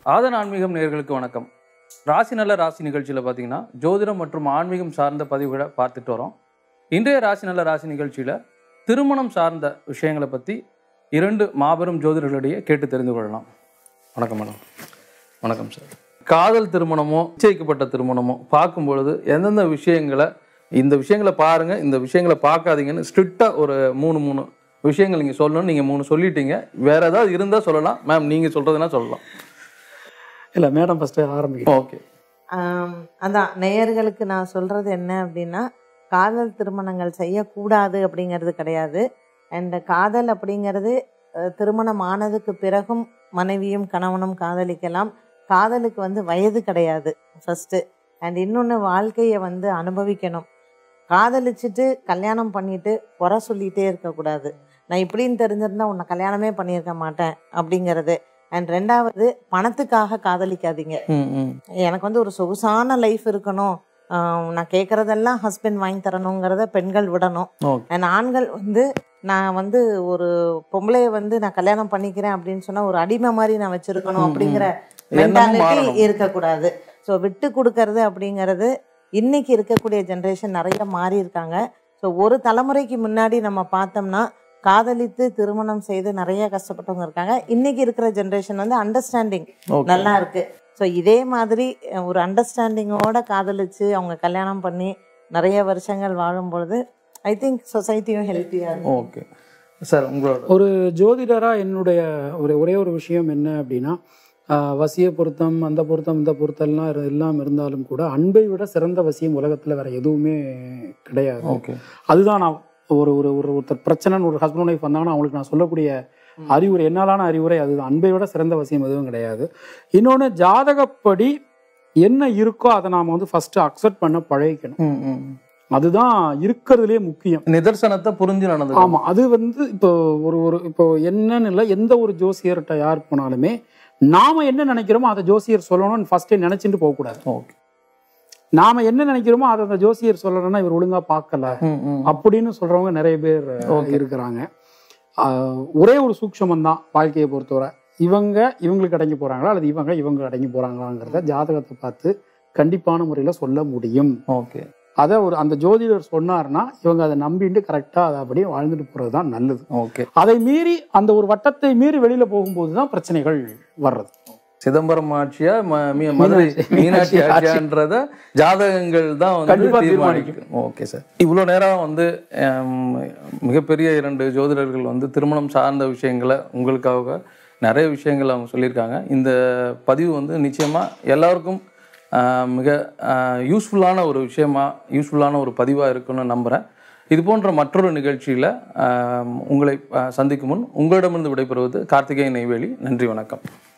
ஆதன் ஆன்மீகம் நேயர்களுக்கு வணக்கம் ராசி நல்ல ராசி நிகழ்ச்சியில் பார்த்தீங்கன்னா ஜோதிடம் மற்றும் ஆன்மீகம் சார்ந்த பதிவுகளை பார்த்துட்டு வரோம் இன்றைய ராசி நல்ல ராசி நிகழ்ச்சியில் திருமணம் சார்ந்த விஷயங்களை பற்றி இரண்டு மாபெரும் ஜோதிடர்களிடையே கேட்டு தெரிந்து கொள்ளலாம் வணக்கம் மேடம் வணக்கம் சார் காதல் திருமணமோ நிச்சயிக்கப்பட்ட திருமணமோ பார்க்கும் பொழுது எந்தெந்த விஷயங்களை இந்த விஷயங்களை பாருங்க இந்த விஷயங்களை பார்க்காதீங்கன்னு ஸ்ட்ரிக்டாக ஒரு மூணு மூணு விஷயங்கள் நீங்கள் சொல்லணும் நீங்கள் மூணு சொல்லிட்டீங்க வேற ஏதாவது இருந்தால் சொல்லலாம் மேம் நீங்கள் சொல்கிறதுனா சொல்லலாம் இல்லை மேடம் ஃபஸ்ட்டு ஆரம்பிக்கும் ஓகே ஆம், அதான் நேயர்களுக்கு நான் சொல்றது என்ன அப்படின்னா காதல் திருமணங்கள் செய்யக்கூடாது அப்படிங்கிறது கிடையாது அண்ட் காதல் அப்படிங்கிறது அஹ், திருமணம் ஆனதுக்கு பிறகும் மனைவியும் கணவனும் காதலிக்கலாம் காதலுக்கு வந்து வயது கிடையாது ஃபர்ஸ்ட் அண்ட் இன்னொன்று வாழ்க்கையை வந்து அனுபவிக்கணும் காதலிச்சுட்டு கல்யாணம் பண்ணிட்டு குறை சொல்லிட்டே இருக்கக்கூடாது நான் இப்படின்னு தெரிஞ்சிருந்தா உன்னை கல்யாணமே பண்ணியிருக்க மாட்டேன் அப்படிங்கிறது அண்ட் ரெண்டாவது பணத்துக்காக காதலிக்காதீங்க ம் ம் எனக்கு வந்து ஒரு சொகுசான லைஃப் இருக்கணும் ஆஹ் நான் கேட்குறதெல்லாம் ஹஸ்பண்ட் வாங்கி தரணுங்கிறத பெண்கள் விடணும் ஓகே அண்ட் ஆண்கள் வந்து நான் வந்து ஒரு பொம்பளைய வந்து நான் கல்யாணம் பண்ணிக்கிறேன் அப்படின்னு சொன்னா ஒரு அடிமை மாதிரி நான் வச்சிருக்கணும் ம், ம். அப்படிங்கிற எண்ணமும் மென்டாலிட்டி மாறணும். இருக்கக்கூடாது ஸோ விட்டு கொடுக்கறது அப்படிங்கிறது இன்னைக்கு இருக்கக்கூடிய ஜென்ரேஷன் நிறைய மாறி இருக்காங்க ஸோ ஒரு தலைமுறைக்கு முன்னாடி நம்ம பார்த்தோம்னா காதலித்து திருமணம் செய்து நிறைய கஷ்டப்பட்டவங்க இருக்காங்க இன்னைக்கு இருக்கிற ஜென்ரேஷன் வந்து அண்டர்ஸ்டாண்டிங் ஓகே நல்லா இருக்கு ஸோ இதே மாதிரி அஹ், ஒரு அண்டர்ஸ்டாண்டிங்கோட காதலிச்சு அவங்க கல்யாணம் பண்ணி நிறைய வருஷங்கள் வாழும் பொழுது ஐ திங்க் சொசைட்டியும் ஹெல்த்தியா இருக்கும் ஓகே சார் உங்களோட ஒரு ஜோதிடராக என்னுடைய ஒரு ஒரே ஒரு விஷயம் என்ன அப்படின்னா ஆஹ், வசிய பொருத்தம் அந்த பொருத்தம் இந்த பொருத்தம்லாம் இரு- எல்லாம் இருந்தாலும் கூட அன்பை விட சிறந்த வசியம் உலகத்தில் வேற எதுவுமே கிடையாது ஓகே அதுதான் நான் ஒரு ஒரு ஒரு ஒருத்தர் பிரச்சனைன்னு ஒரு ஹஸ்பண்ட் ஒய்ஃப் வந்தாங்கன்னா அவங்களுக்கு நான் சொல்லக்கூடிய அறிவுரை என்னாலான அறிவுரை அதுதான் அன்பை விட சிறந்த வசியம் எதுவும் கிடையாது இன்னொன்று ஜாதகப்படி என்ன இருக்கோ அதை நாம் வந்து ஃபர்ஸ்ட் அக்செப்ட் பண்ண பழகிக்கணும் ம் ம் அதுதான் இருக்கிறதுலே முக்கியம் நிதர்சனத்தை புரிஞ்சு நடந்து ஆமா அது வந்து இப்போ ஒரு ஒரு இப்போ என்னன்னு இல்லை எந்த ஒரு ஜோசியர்கிட்ட யார் போனாலுமே நாம என்ன நினைக்கிறோமோ அதை ஜோசியர் சொல்லணும்னு ஃபர்ஸ்டே நினைச்சிட்டு போகக்கூடாது ஓகே நாம என்ன நினைக்கிறோமோ அதை அந்த ஜோசியர் சொல்லணும்னா இவர் ஒழுங்கா பார்க்கல ம் ம் அப்படின்னு சொல்றவங்க நிறைய பேர் Okay. இருக்கிறாங்க ஆஹ் ஒரே ஒரு சூக்ஷமம் தான் வாழ்க்கையை பொறுத்தவரை இவங்க இவங்களுக்கு அடங்கி போறாங்களா அல்லது இவங்க இவங்க அடங்கி போறாங்களாங்கிறத ஜாதகத்தை பார்த்து கண்டிப்பான முறையில சொல்ல முடியும் ஓகே அதை ஒரு அந்த ஜோதிடர் சொன்னார்னா இவங்க அதை நம்பிட்டு கரெக்டா அதை அப்படியே வாழ்ந்துட்டு போறது தான் நல்லது ஓகே அதை மீறி அந்த ஒரு வட்டத்தை மீறி வெளியில போகும்போது தான் பிரச்சனைகள் வர்றது சிதம்பரம் ஆட்சியா ம- மீ- மதுரை மீனாட்சி- மீனாட்சி மீனாட்சி ஆட்சியான்றத ஜாதகங்கள் தான் வந்து கண்டிப்பா தீர்மானிக்கும் ஓகே சார் இவ்வளோ நேரம் வந்து ஹம், மிகப்பெரிய இரண்டு ஜோதிடர்கள் வந்து திருமணம் சார்ந்த விஷயங்களை உங்களுக்காக நிறைய விஷயங்கள் அவங்க சொல்லியிருக்காங்க இந்த பதிவு வந்து நிச்சயமா எல்லாருக்கும் ஆஹ், மிக யூஸ்ஃபுல்லான ஒரு விஷயமா யூஸ்ஃபுல்லான ஒரு பதிவாக இருக்குன்னு நம்புகிறேன் இது போன்ற மற்றொரு நிகழ்ச்சியில் உங்களை ஆஹ், சந்திக்கும் முன் உங்களிடமிருந்து விடைபெறுவது கார்த்திகேயன் நெய்வேலி நன்றி வணக்கம்